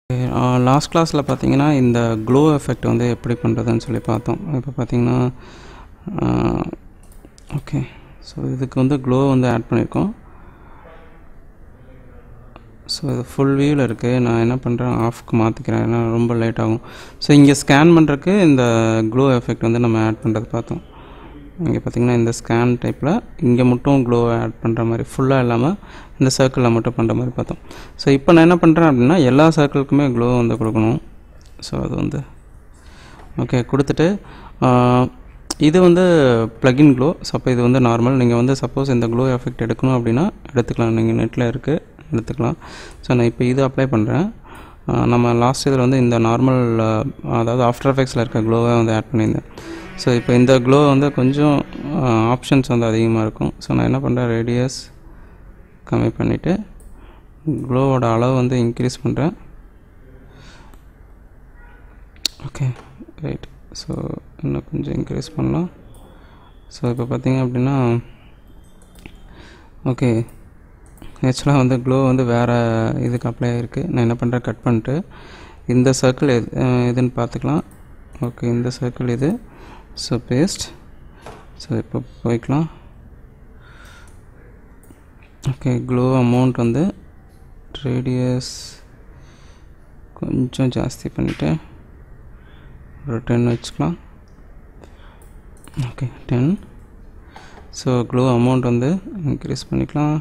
last கிளாஸில் பார்த்தீங்கன்னா இந்த க்ளோ எஃபெக்ட் வந்து எப்படி பண்ணுறதுன்னு சொல்லி பார்த்தோம் இப்போ பார்த்தீங்கன்னா ஓகே ஸோ இதுக்கு வந்து க்ளோ வந்து ஆட் பண்ணியிருக்கோம் ஸோ இது ஃபுல் வியூவில் இருக்குது நான் என்ன பண்ணுறேன் ஆஃப்க்கு மாற்றிக்கிறேன் ஏன்னா ரொம்ப லேட் ஆகும் ஸோ இங்கே ஸ்கேன் பண்ணுறதுக்கு இந்த க்ளோ எஃபெக்ட் வந்து நம்ம ஆட் பண்ணுறது பார்த்தோம் இங்கே பார்த்தீங்கன்னா இந்த ஸ்கேன் டைப்பில் இங்கே மட்டும் க்ளோ ஆட் பண்ணுற மாதிரி ஃபுல்லாக இல்லாமல் இந்த சர்க்கிளில் மட்டும் பண்ணுற மாதிரி பார்த்தோம் ஸோ இப்போ நான் என்ன பண்ணுறேன் அப்படின்னா எல்லா சர்க்கிளுக்குமே க்ளோ வந்து கொடுக்கணும் ஸோ அது வந்து ஓகே கொடுத்துட்டு இது வந்து ப்ளகின் க்ளோ ஸோ அப்போ இது வந்து நார்மல் நீங்கள் வந்து சப்போஸ் இந்த க்ளோ எஃபெக்ட் எடுக்கணும் அப்படின்னா எடுத்துக்கலாம் நீங்கள் நெட்டில் இருக்குது எடுத்துக்கலாம் ஸோ நான் இப்போ இது அப்ளை பண்ணுறேன் நம்ம லாஸ்ட் இதில் வந்து இந்த நார்மல் அதாவது ஆஃப்டர் எஃபெக்ட்ஸில் இருக்க க்ளோவை வந்து ஆட் பண்ணியிருந்தேன் ஸோ இப்போ இந்த க்ளோ வந்து கொஞ்சம் ஆப்ஷன்ஸ் வந்து அதிகமாக இருக்கும் ஸோ நான் என்ன பண்ணுறேன் ரேடியஸ் கம்மி பண்ணிவிட்டு க்ளோவோட அளவு வந்து இன்க்ரீஸ் பண்ணுறேன் ஓகே ரைட் ஸோ இன்னும் கொஞ்சம் இன்க்ரீஸ் பண்ணலாம் ஸோ இப்போ பார்த்தீங்க அப்படின்னா ஓகே ஆக்சுவலாக வந்து க்ளோ வந்து வேறு இதுக்கு அப்ளை ஆகிருக்கு நான் என்ன பண்ணுறேன் கட் பண்ணிட்டு இந்த சர்க்கிள் எது எதுன்னு பார்த்துக்கலாம் ஓகே இந்த சர்க்கிள் இது ஸோ பேஸ்ட் ஸோ இப்போ போய்க்கலாம் ஓகே க்ளோ அமௌண்ட் வந்து ரேடியஸ் கொஞ்சம் ஜாஸ்தி பண்ணிவிட்டு ஒரு டென் வச்சுக்கலாம் okay ten so glow amount வந்து இன்க்ரீஸ் பண்ணிக்கலாம்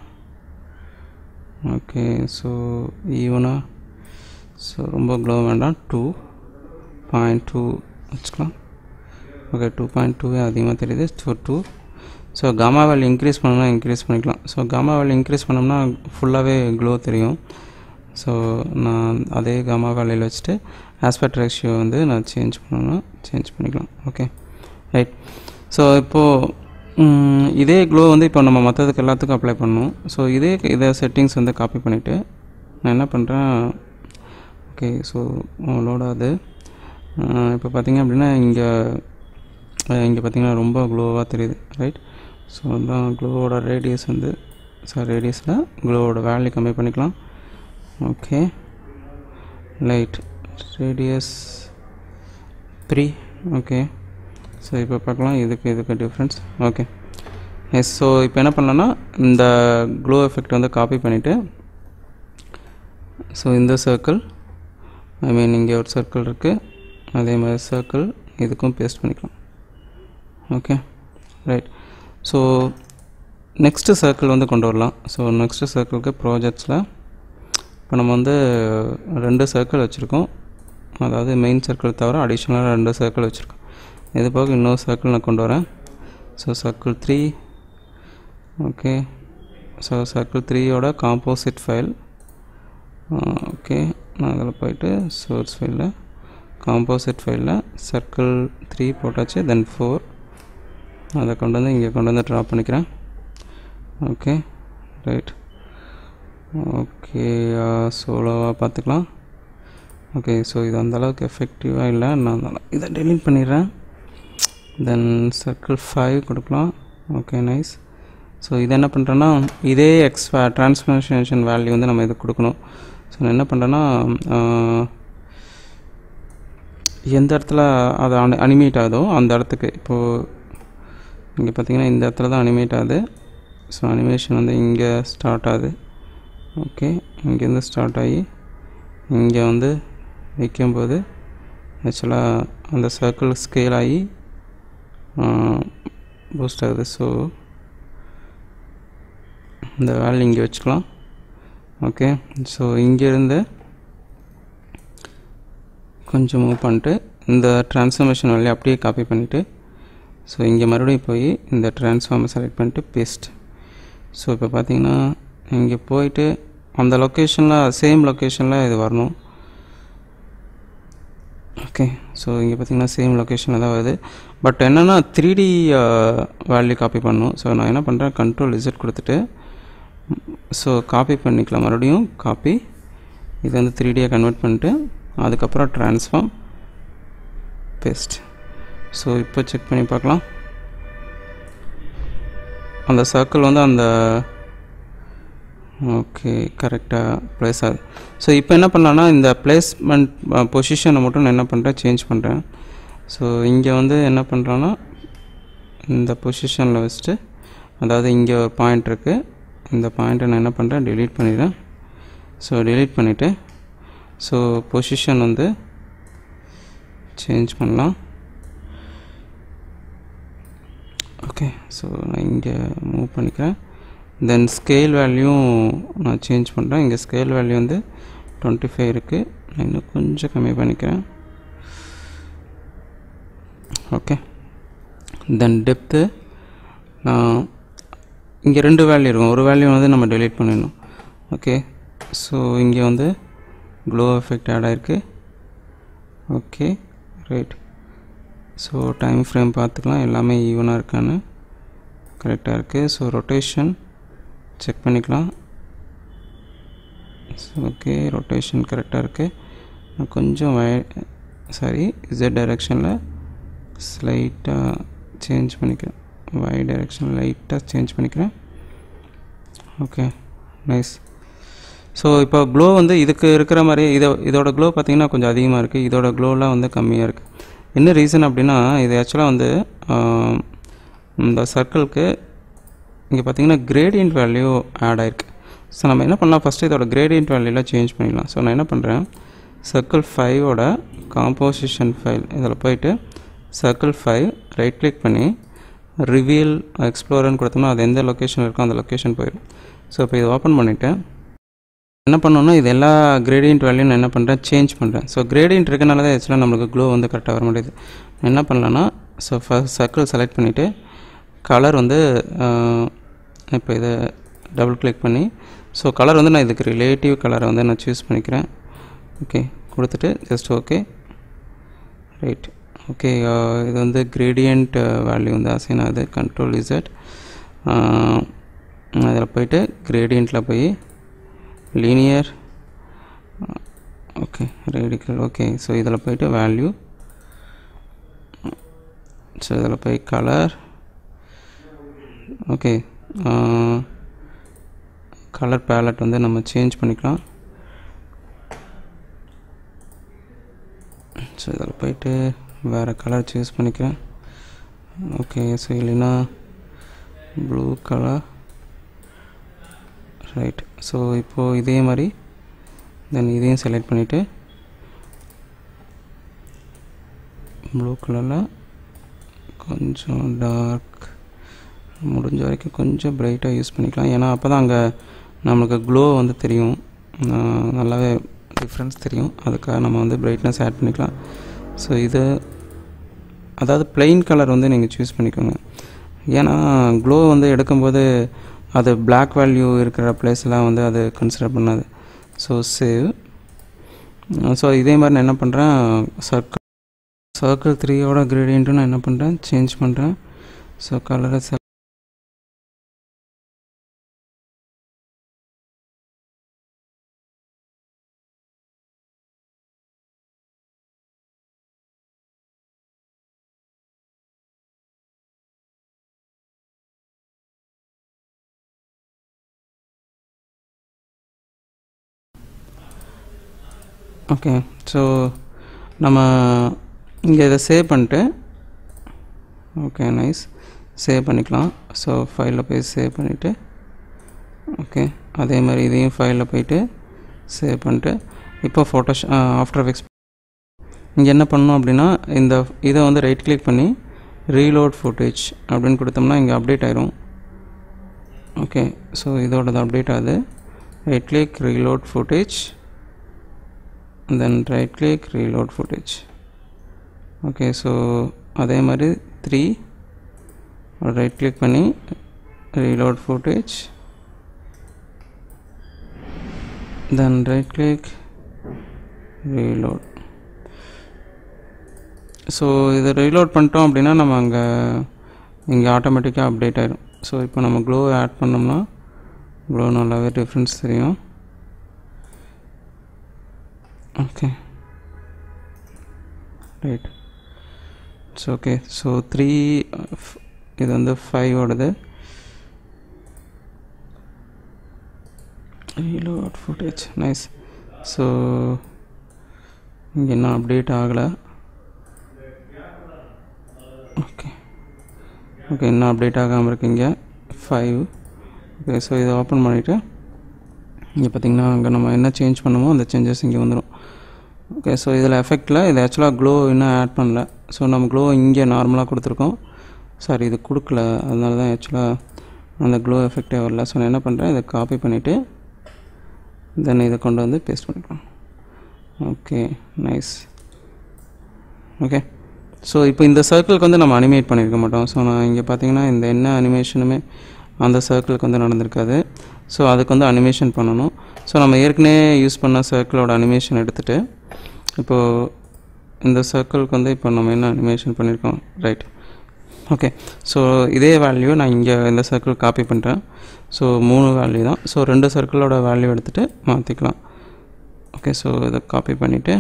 ஓகே ஸோ ஈவனாக ஸோ ரொம்ப க்ளோ வேண்டாம் டூ பாயிண்ட் டூ வச்சுக்கலாம் ஓகே டூ பாயிண்ட் டூவே அதிகமாக தெரியுது so two so gamma value increase பண்ணணும்னா இன்க்ரீஸ் பண்ணிக்கலாம் ஸோ காமா வேல்யூ இன்க்ரீஸ் பண்ணோம்னா ஃபுல்லாகவே க்ளோ தெரியும் ஸோ நான் அதே காமா வேல்யூவில் வச்சுட்டு ஆஸ்பெக்ட் ரேஷியோ வந்து நான் சேஞ்ச் பண்ணணும்னா சேஞ்ச் பண்ணிக்கலாம் ஓகே ரைட் ஸோ இப்போது இதே க்ளோ வந்து இப்போ நம்ம மற்றதுக்கு எல்லாத்துக்கும் அப்ளை பண்ணணும் ஸோ இதே இதை செட்டிங்ஸ் வந்து காப்பி பண்ணிவிட்டு நான் என்ன பண்ணுறேன் ஓகே ஸோ லோடாது இப்போ பார்த்தீங்க அப்படின்னா இங்கே இங்கே பார்த்தீங்கன்னா ரொம்ப க்ளோவாக தெரியுது ரைட் ஸோ அதான் க்ளோவோட ரேடியஸ் வந்து ஸோ ரேடியஸில் க்ளோவோட வேல்யூ கம்மி பண்ணிக்கலாம் okay light radius three okay so இப்போ பார்க்கலாம் இதுக்கு இதுக்கு டிஃப்ரென்ஸ் ஓகே எஸ் ஸோ இப்போ என்ன பண்ணலான்னா இந்த க்ளோ எஃபெக்ட் வந்து காப்பி பண்ணிவிட்டு ஸோ இந்த சர்க்கிள் ஐ மீன் இங்கே ஒரு சர்க்கிள் இருக்குது அதே மாதிரி சர்க்கிள் இதுக்கும் பேஸ்ட் பண்ணிக்கலாம் okay right so next circle வந்து கொண்டு வரலாம் ஸோ நெக்ஸ்ட்டு சர்க்கிளுக்கு ப்ராஜெக்ட்ஸில் இப்போ நம்ம வந்து ரெண்டு சர்க்கிள் வச்சுருக்கோம் அதாவது மெயின் சர்க்கிள் தவிர அடிஷ்னலாக ரெண்டு சர்க்கிள் வச்சுருக்கோம் இது போக இன்னொரு சர்க்கிள் நான் கொண்டு வரேன் so circle three okay so circle த்ரீயோட காம்போசிட் ஃபைல் ஓகே நான் அதில் போயிட்டு சோர்ஸ் ஃபைலில் காம்போசிட் ஃபைலில் சர்க்கிள் த்ரீ போட்டாச்சு தென் ஃபோர் அதை கொண்டு வந்து இங்கே கொண்டு வந்து ட்ரா பண்ணிக்கிறேன் ஓகே ரைட் ஓகே சோலோவாக பார்த்துக்கலாம் ஓகே ஸோ இது அந்தளவுக்கு எஃபெக்டிவாக இல்லை நான் அதனால் இதை டெலீட் பண்ணிடுறேன் தென் சர்க்கிள் ஃபைவ் கொடுக்கலாம் ஓகே நைஸ் ஸோ இது என்ன பண்ணுறேன்னா இதே எக்ஸ் ட்ரான்ஸ்ஃபர்மேஷன் வேல்யூ வந்து நம்ம இது கொடுக்கணும் ஸோ நான் என்ன பண்ணுறேன்னா எந்த இடத்துல அது அனி அனிமேட் ஆகுதோ அந்த இடத்துக்கு இப்போது இங்கே பார்த்தீங்கன்னா இந்த இடத்துல தான் அனிமேட் ஆகுது ஸோ அனிமேஷன் வந்து இங்கே ஸ்டார்ட் ஆகுது ஓகே இங்கேருந்து ஸ்டார்ட் ஆகி இங்கே வந்து வைக்கும்போது ஆக்சுவலாக அந்த சர்க்கிள் ஸ்கேல் ஆகி பூஸ்ட் ஆகுது ஸோ இந்த வேல்யூ இங்கே வச்சுக்கலாம் ஓகே ஸோ இங்கேருந்து கொஞ்சம் மூவ் பண்ணிட்டு இந்த ட்ரான்ஸ்ஃபர்மேஷன் வேல்யூ அப்படியே காப்பி பண்ணிவிட்டு ஸோ இங்கே மறுபடியும் போய் இந்த ட்ரான்ஸ்ஃபார்மை செலக்ட் பண்ணிட்டு பேஸ்ட் ஸோ இப்போ பார்த்தீங்கன்னா இங்கே போயிட்டு அந்த லொக்கேஷனில் சேம் லொக்கேஷனில் இது வரணும் ஓகே ஸோ இங்கே பார்த்தீங்கன்னா சேம் லொக்கேஷனில் தான் வருது பட் என்னென்னா த்ரீ டி வேல்யூ காப்பி பண்ணணும் ஸோ நான் என்ன பண்ணுறேன் கண்ட்ரோல் ரிசல்ட் கொடுத்துட்டு ஸோ காப்பி பண்ணிக்கலாம் மறுபடியும் காப்பி இது வந்து த்ரீ டியை கன்வெர்ட் பண்ணிட்டு அதுக்கப்புறம் ட்ரான்ஸ்ஃபார்ம் பேஸ்ட் ஸோ இப்போ செக் பண்ணி பார்க்கலாம் அந்த சர்க்கிள் வந்து அந்த ஓகே கரெக்டாக ப்ளேஸ் ஆகுது ஸோ இப்போ என்ன பண்ணலான்னா இந்த பிளேஸ்மெண்ட் பொசிஷனை மட்டும் நான் என்ன பண்ணுறேன் சேஞ்ச் பண்ணுறேன் ஸோ இங்கே வந்து என்ன பண்ணுறேன்னா இந்த பொசிஷனில் வச்சுட்டு அதாவது இங்கே ஒரு பாயிண்ட் இருக்குது இந்த பாயிண்ட்டை நான் என்ன பண்ணுறேன் delete பண்ணிடுறேன் ஸோ delete பண்ணிவிட்டு ஸோ பொசிஷன் வந்து சேஞ்ச் பண்ணலாம் ஓகே ஸோ நான் இங்கே மூவ் பண்ணிக்கிறேன் தென் ஸ்கேல் வேல்யூவும் நான் சேஞ்ச் பண்ணுறேன் இங்கே ஸ்கேல் வேல்யூ வந்து டுவெண்ட்டி ஃபைவ் இருக்குது நான் இன்னும் கொஞ்சம் கம்மி பண்ணிக்கிறேன் ஓகே தென் டெப்த்து நான் இங்கே ரெண்டு வேல்யூ இருக்கும் ஒரு வேல்யூ வந்து நம்ம delete பண்ணிடணும் ஓகே ஸோ இங்கே வந்து க்ளோ எஃபெக்ட் ஆட் ஆயிருக்கு okay right so time frame பார்த்துக்கலாம் எல்லாமே ஈவனாக இருக்கான்னு கரெக்டாக இருக்குது ஸோ ரொட்டேஷன் செக் பண்ணிக்கலாம் ஓகே ரொட்டேஷன் கரெக்டாக இருக்குது நான் கொஞ்சம் வை சாரி இசட் டைரெக்ஷனில் ஸ்லைட்டாக சேஞ்ச் பண்ணிக்கிறேன் y டைரெக்ஷன் லைட்டாக சேஞ்ச் பண்ணிக்கிறேன் ஓகே நைஸ் ஸோ இப்போ க்ளோ வந்து இதுக்கு இருக்கிற மாதிரி இதோ இதோட க்ளோ பார்த்தீங்கன்னா கொஞ்சம் அதிகமாக இருக்குது இதோட க்ளோலாம் வந்து கம்மியாக இருக்குது என்ன ரீசன் அப்படின்னா இது ஆக்சுவலாக வந்து ஆம், இந்த சர்க்கிளுக்கு இங்கே பார்த்தீங்கன்னா கிரேடியன்ட் வேல்யூ ஆட் ஆயிருக்கு ஸோ நம்ம என்ன பண்ணலாம் ஃபஸ்ட்டு இதோட கிரேடியன்ட் வேல்யூலாம் சேஞ்ச் பண்ணிக்கலாம் ஸோ நான் என்ன பண்ணுறேன் சர்க்கிள் ஃபைவோட காம்போசிஷன் ஃபைல் இதில் போயிட்டு சர்க்கிள் ஃபைவ் ரைட் கிளிக் பண்ணி ரிவீல் எக்ஸ்ப்ளோரர்னு கொடுத்தோம்னா அது எந்த லொக்கேஷன் இருக்கோ அந்த லொக்கேஷன் போயிடும் ஸோ இப்போ இதை ஓப்பன் பண்ணிவிட்டு என்ன பண்ணணும்னா இது எல்லா கிரேடியன்ட் வேல்யூ நான் என்ன பண்ணுறேன் சேஞ்ச் பண்ணுறேன் ஸோ கிரேடியன்ட் இருக்கனால தான் ஆக்சுவலாக நம்மளுக்கு க்ளோ வந்து கரெக்டாக வர முடியுது நான் என்ன பண்ணலான்னா ஸோ ஃபஸ்ட் சர்க்கிள் செலக்ட் பண்ணிவிட்டு கலர் வந்து இப்போ இதை டபுள் கிளிக் பண்ணி ஸோ கலர் வந்து நான் இதுக்கு ரிலேட்டிவ் கலரை வந்து நான் சூஸ் பண்ணிக்கிறேன் ஓகே கொடுத்துட்டு ஜஸ்ட் ஓகே ரைட் ஓகே இது வந்து கிரேடியன்ட் வேல்யூ வந்து அசைன் ஆகுது கண்ட்ரோல் இசட் அதில் போயிட்டு கிரேடியண்ட்டில் போய் linear okay radical okay so இதில் போயிட்டு வேல்யூ ஸோ இதில் போய் கலர் ஓகே கலர் பேலட் வந்து நம்ம சேஞ்ச் பண்ணிக்கலாம் ஸோ இதில் போயிட்டு வேறு கலர் சூஸ் பண்ணிக்கிறேன் ஓகே ஸோ இல்லைன்னா ப்ளூ கலர் ரைட் ஸோ இப்போது இதே மாதிரி தென் இதையும் செலக்ட் பண்ணிவிட்டு ப்ளூ கலரில் கொஞ்சம் டார்க் முடிஞ்ச வரைக்கும் கொஞ்சம் பிரைட்டாக யூஸ் பண்ணிக்கலாம் ஏன்னா அப்போ தான் அங்கே நம்மளுக்கு க்ளோ வந்து தெரியும் ஆஹ் நல்லாவே டிஃப்ரென்ஸ் தெரியும் அதுக்காக நம்ம வந்து பிரைட்னஸ் ஆட் பண்ணிக்கலாம் ஸோ இது அதாவது plain கலர் வந்து நீங்கள் சூஸ் பண்ணிக்கோங்க ஏன்னா க்ளோ வந்து எடுக்கும்போது அது Black வேல்யூ இருக்கிற பிளேஸ்லாம் வந்து அது கன்சிடர் பண்ணாது ஸோ சேவ் ஸோ இதே மாதிரி நான் என்ன பண்ணுறேன் சர்க்கிள் சர்க்கிள் த்ரீயோட கிரேடியண்ட்டும் நான் என்ன பண்ணுறேன் சேஞ்ச் பண்ணுறேன் ஸோ கலரை செல் ஓகே ஸோ நம்ம இங்கே இதை சேவ் பண்ணிட்டு ஓகே நைஸ் சேவ் பண்ணிக்கலாம் ஸோ ஃபைலில் போய் சேவ் பண்ணிவிட்டு ஓகே அதே மாதிரி இதையும் ஃபைலில் போயிட்டு சேவ் பண்ணிட்டு இப்போ ஃபோட்டோஷ் ஆஃப்டர் எஃபெக்ட்ஸ் இங்கே என்ன பண்ணணும் அப்படின்னா இந்த இதை வந்து ரைட் கிளிக் பண்ணி ரீலோட் ஃபுட்டேஜ் அப்படின்னு கொடுத்தோம்னா இங்கே அப்டேட் ஆயிரும் ஓகே ஸோ இதோடது அப்டேட் ஆகுது right click reload footage then right click reload footage okay so அதே மாதிரி த்ரீ ரைட் கிளிக் பண்ணி reload footage then right click reload so இதை ரீலோட் பண்ணிட்டோம் அப்படின்னா நம்ம அங்கே இங்கே ஆட்டோமேட்டிக்காக அப்டேட் ஆயிடும் ஸோ இப்போ நம்ம க்ளோ ஆட் பண்ணோம்னா க்ளோ நல்லாவே டிஃப்ரென்ஸ் தெரியும் okay right so okay so three இது வந்து ஃபைவோடது reload footage nice ஸோ இங்கே இன்னும் அப்டேட் ஆகலை ஓகே ஓகே இன்னும் அப்டேட் ஆகாமல் இருக்கீங்க ஃபைவ் ஓகே ஸோ இதை ஓப்பன் பண்ணிவிட்டு இங்கே பார்த்தீங்கன்னா அங்கே நம்ம என்ன சேஞ்ச் பண்ணுமோ அந்த சேஞ்சஸ் இங்கே வந்துடும் ஓகே ஸோ இதில் எஃபெக்டில் இது ஆக்சுவலாக க்ளோ இன்னும் ஆட் பண்ணல ஸோ நம்ம க்ளோ இங்கே நார்மலாக கொடுத்துருக்கோம் சாரி இது கொடுக்கல அதனால தான் ஆக்சுவலாக அந்த க்ளோ எஃபெக்டே வரல ஸோ நான் என்ன பண்ணுறேன் இதை காப்பி பண்ணிவிட்டு தென் இதை கொண்டு வந்து பேஸ்ட் பண்ணிக்கலாம் ஓகே நைஸ் ஓகே ஸோ இப்போ இந்த சர்க்கிளுக்கு வந்து நம்ம அனிமேட் பண்ணியிருக்க மாட்டோம் ஸோ நான் இங்கே பார்த்தீங்கன்னா இந்த என்ன அனிமேஷனுமே அந்த சர்க்கிளுக்கு வந்து நடந்திருக்காது ஸோ அதுக்கு வந்து அனிமேஷன் பண்ணணும் ஸோ நம்ம ஏற்கனவே யூஸ் பண்ண சர்க்கிளோட அனிமேஷன் எடுத்துகிட்டு இப்போது இந்த சர்க்கிளுக்கு வந்து இப்போ நம்ம என்ன அனிமேஷன் பண்ணியிருக்கோம் ரைட் ஓகே ஸோ இதே வேல்யூ நான் இங்கே இந்த சர்க்கிள் காப்பி பண்ணுறேன் ஸோ மூணு வேல்யூ தான் ஸோ ரெண்டு சர்க்கிளோட வேல்யூ எடுத்துகிட்டு மாற்றிக்கலாம் ஓகே ஸோ இதை காப்பி பண்ணிவிட்டு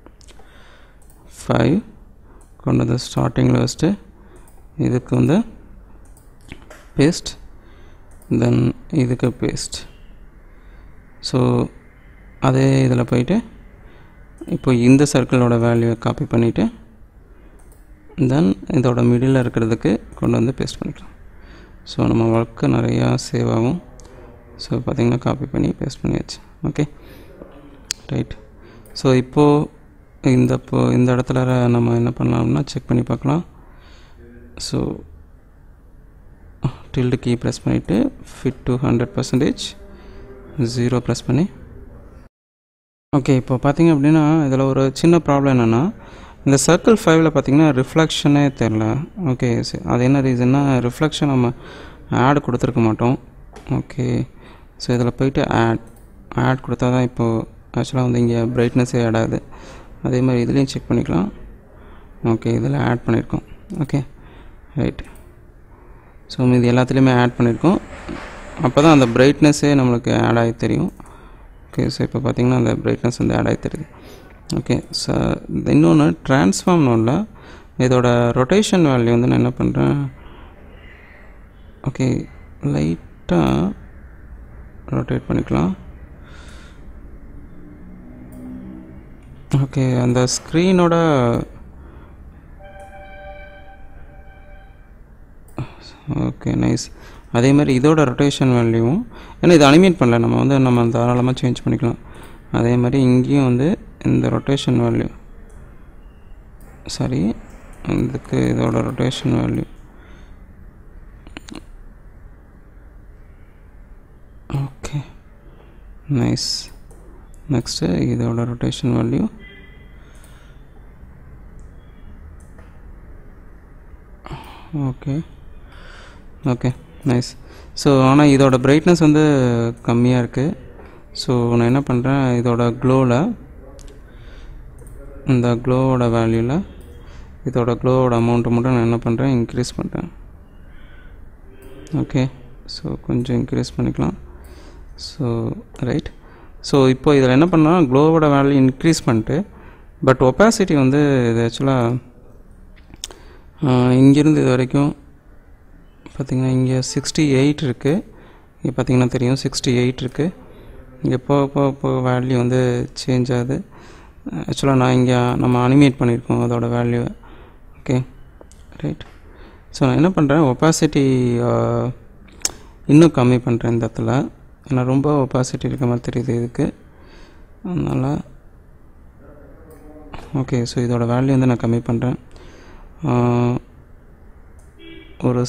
ஃபைவ் கொண்டு வந்து ஸ்டார்டிங்கில் வச்சுட்டு இதுக்கு வந்து பேஸ்ட் தென் இதுக்கு பேஸ்ட் ஸோ அதே இதில் போயிட்டு இப்போ இந்த சர்க்கிளோட வேல்யூவை காப்பி பண்ணிவிட்டு தென் இதோட மிடில் இருக்கிறதுக்கு கொண்டு வந்து பேஸ்ட் பண்ணிக்கலாம் ஸோ நம்ம ஒர்க்கு நிறையா சேவ் ஆகும் ஸோ பார்த்திங்கன்னா காப்பி பண்ணி பேஸ்ட் பண்ணியாச்சு ஓகே ரைட் ஸோ இப்போது இந்த இப்போ இந்த இடத்துல நம்ம என்ன பண்ணலாம்னா செக் பண்ணி பார்க்கலாம் ஸோ டில்டு கீ ப்ரெஸ் பண்ணிவிட்டு fit to hundred percentage zero press பண்ணி ஓகே இப்போ பார்த்தீங்க அப்படின்னா இதில் ஒரு சின்ன ப்ராப்ளம் என்னென்னா இந்த சர்க்கிள் ஃபைவ்ல பார்த்தீங்கன்னா ரிஃப்ளெக்ஷனே தெரில ஓகே சரி அது என்ன ரீசன்னா ரிஃப்ளெக்ஷன் நம்ம ஆட் கொடுத்துருக்க மாட்டோம் ஓகே ஸோ இதில் போயிட்டு ஆட் ஆட் கொடுத்தா தான் இப்போது ஆக்சுவலாக வந்து இங்கே பிரைட்னஸே ஆட் ஆகுது அதே மாதிரி இதுலேயும் செக் பண்ணிக்கலாம் ஓகே இதில் ஆட் பண்ணியிருக்கோம் ஓகே ரைட் ஸோ இது எல்லாத்துலேயுமே ஆட் பண்ணியிருக்கோம் அப்போ தான் அந்த பிரைட்னஸே நம்மளுக்கு ஆட் ஆகி தெரியும் ஓகே ஸோ இப்போ பார்த்தீங்கன்னா அந்த பிரைட்னஸ் வந்து ஆட் ஆகி தெரியுது ஓகே ஸோ இன்னொன்று ட்ரான்ஸ்ஃபார்ம்னு ஒன்றில் இதோட ரொட்டேஷன் வேல்யூ வந்து நான் என்ன பண்ணுறேன் ஓகே லைட்டாக ரொட்டேட் பண்ணிக்கலாம் ஓகே அந்த ஸ்க்ரீனோட ஓகே நைஸ் அதே மாதிரி இதோட ரொட்டேஷன் வேல்யூவும் ஏன்னா இது அனிமேட் பண்ணல நம்ம வந்து நம்ம தாராளமாக சேஞ்ச் பண்ணிக்கலாம் அதே மாதிரி இங்கேயும் வந்து இந்த ரொட்டேஷன் வேல்யூ சாரி இதுக்கு இதோட rotation value okay nice next இதோட rotation value okay okay nice so ஆனால் இதோட பிரைட்னஸ் வந்து கம்மியாக இருக்குது ஸோ நான் என்ன பண்ணுறேன் இதோட க்ளோவில் இந்த க்ளோவோட வேல்யூவில் இதோட க்ளோவோட அமௌண்ட்டை மட்டும் நான் என்ன பண்ணுறேன் இன்க்ரீஸ் பண்ணுறேன் ஓகே ஸோ கொஞ்சம் இன்க்ரீஸ் பண்ணிக்கலாம் ஸோ ரைட் ஸோ இப்போ இதில் என்ன பண்ணால் க்ளோவோட வேல்யூ இன்க்ரீஸ் பண்ணிட்டு பட் ஒப்பாசிட்டி வந்து இது ஆக்சுவலாக இங்கேருந்து இது வரைக்கும் பார்த்திங்கன்னா இங்கே சிக்ஸ்டி எயிட் இருக்குது இங்கே பார்த்திங்கன்னா தெரியும் சிக்ஸ்டி எயிட் இருக்குது இங்கே போக போக போக வேல்யூ வந்து சேஞ்ச் ஆகுது ஆக்சுவலாக நான் இங்கே நம்ம அனிமேட் பண்ணியிருக்கோம் அதோட வேல்யூ ஓகே ரைட் ஸோ நான் என்ன பண்ணுறேன் ஒப்பாசிட்டி இன்னும் கம்மி பண்ணுறேன் இந்த இடத்துல ஏன்னா ரொம்ப ஒப்பாசிட்டி இருக்க மாதிரி தெரியுது இதுக்கு அதனால் ஓகே ஸோ இதோட வேல்யூ வந்து நான் கம்மி பண்ணுறேன் ஒரு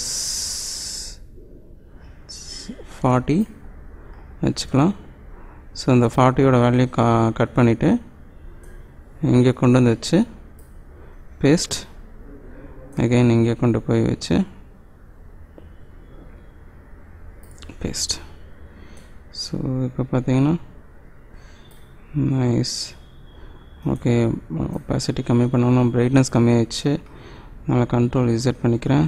ஃபார்ட்டி வச்சுக்கலாம் ஸோ இந்த ஃபார்ட்டியோட வேல்யூ கா கட் பண்ணிவிட்டு இங்கே கொண்டு வந்து வச்சு பேஸ்ட் அகைன் இங்கே கொண்டு போய் வச்சு பேஸ்ட் ஸோ இப்போ பார்த்தீங்கன்னா நைஸ் ஓகே ஒப்பாசிட்டி கம்மி பண்ணணும் பிரைட்னஸ் கம்மியாயிடுச்சு அதனால் கண்ட்ரோல் இசட் பண்ணிக்கிறேன்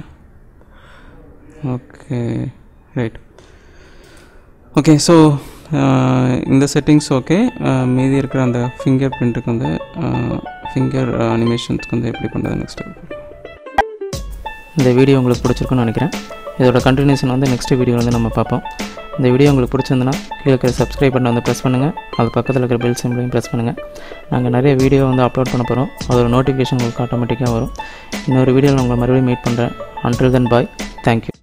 ஓகே ரைட் ஓகே ஸோ இந்த செட்டிங்ஸ் ஓகே மீதி இருக்கிற அந்த ஃபிங்கர் பிரிண்ட்டுக்கு வந்து ஃபிங்கர் அனிமேஷன்ஸ்க்கு வந்து எப்படி பண்ணுறது நெக்ஸ்ட் இந்த வீடியோ உங்களுக்கு பிடிச்சிருக்குன்னு நினைக்கிறேன் இதோட கண்டினியூஷன் வந்து நெக்ஸ்ட் வீடியோ வந்து நம்ம பார்ப்போம் இந்த வீடியோ உங்களுக்கு பிடிச்சிருந்துன்னா கீழே இருக்கிற சப்ஸ்கிரைப் பட்டன் வந்து ப்ரெஸ் பண்ணுங்கள் அது பக்கத்தில் இருக்கிற பெல் சிம்பிளையும் ப்ரெஸ் பண்ணுங்கள் நாங்கள் நிறைய வீடியோ வந்து அப்லோட் பண்ண போகிறோம் அதோட நோட்டிஃபிகேஷன் உங்களுக்கு ஆட்டோமேட்டிக்காக வரும் இன்னொரு வீடியோவில் உங்களை மறுபடியும் மீட் பண்ணுறேன் அன்டில் தென் பாய் தேங்க்யூ